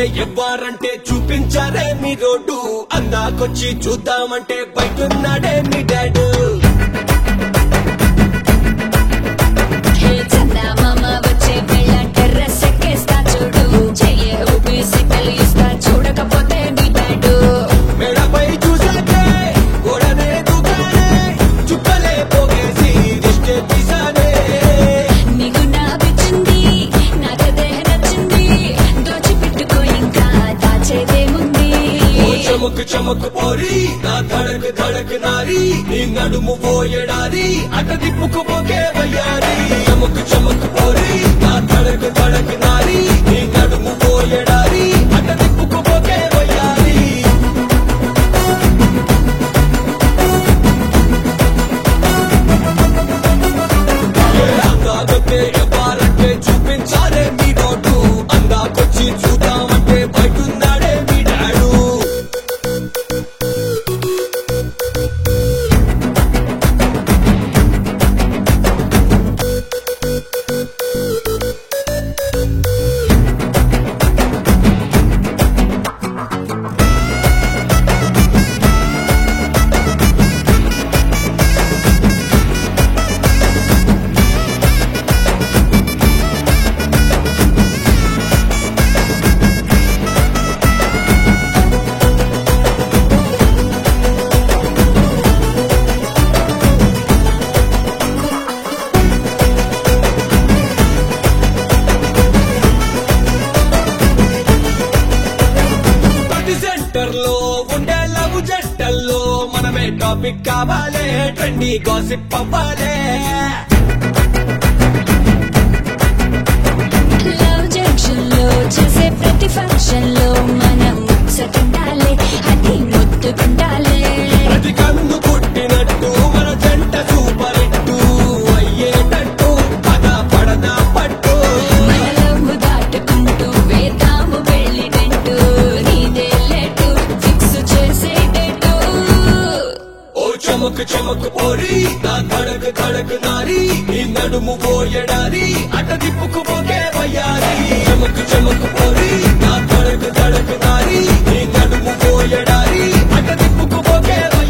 ఎవ్వారంటే చూపించారే మీ road అందాకొచ్చి చూద్దామంటే బయటున్నాడే మీ dad హే చందమామ వచ్చే వేళ టెర్రస్ ఎక్కేస్తా చూడు చెయ్యే ఊపి సిగ్గలు ఇస్తా చూడకపోతే నీ బ్యాడు మెడపై చూసాకే గోడనే దూకానే చుక్కలే పోగేసి దిష్టే తీసానే నీకు నా పిచ్చింది నాకదే నచ్చింది దోచిపెట్టుకో ఇంకా దాచేదేముంది ఓ చమక్ చమక్ పోరి నా ధడక్ ధడక్ నారి నీ నడుము పోయడారి అట దిప్పుకు పోకే వయ్యారి చమక్ చమక్ పోరి నా ధడక్ ధడక్ నారి నీ నడుము పోయడారి అట దిప్పుకు పోకే వయ్యారి అందాకొచ్చే ఎవ్వారంటే చూపించాలే మీ రోడ్డు అందాకొచ్చి చూద్దామంటే బయటున్నాడే మీ డాడు ప్రతి సెంటర్ లో ఉండే లవ్ జట్టల్లో మనమే టాపిక్ కావాలే ట్రెండీ గాసిప్ అవ్వాలే లవ్ జంక్షన్ లో చేసే ప్రతి ఫంక్షన్ లో మనం ముచ్చటుండాలి అది ముద్దుకుండాలి ప్రతి కన్ను పుట్టినట్టు మన జంట సూపర్ హిట్టు అయ్యేటట్టు పద పడదా పట్టు మన లవ్ దాటుకుంటూ వేద్దాము వెళ్ళినట్టు నీదే లేటు ఫిక్స్ చేసేటట్టు ఓ చమక్ చమక్ పోరి నా ధడక్ ధడక్ నారి నీ నడుము పోయడారి అట దిప్పుకు పోకే వయ్యారి చమక్ చమక్ పోరి నా ధడక్ ధడక్ నారి నీ నడుము పోయడారి అట దిప్పుకు పోకే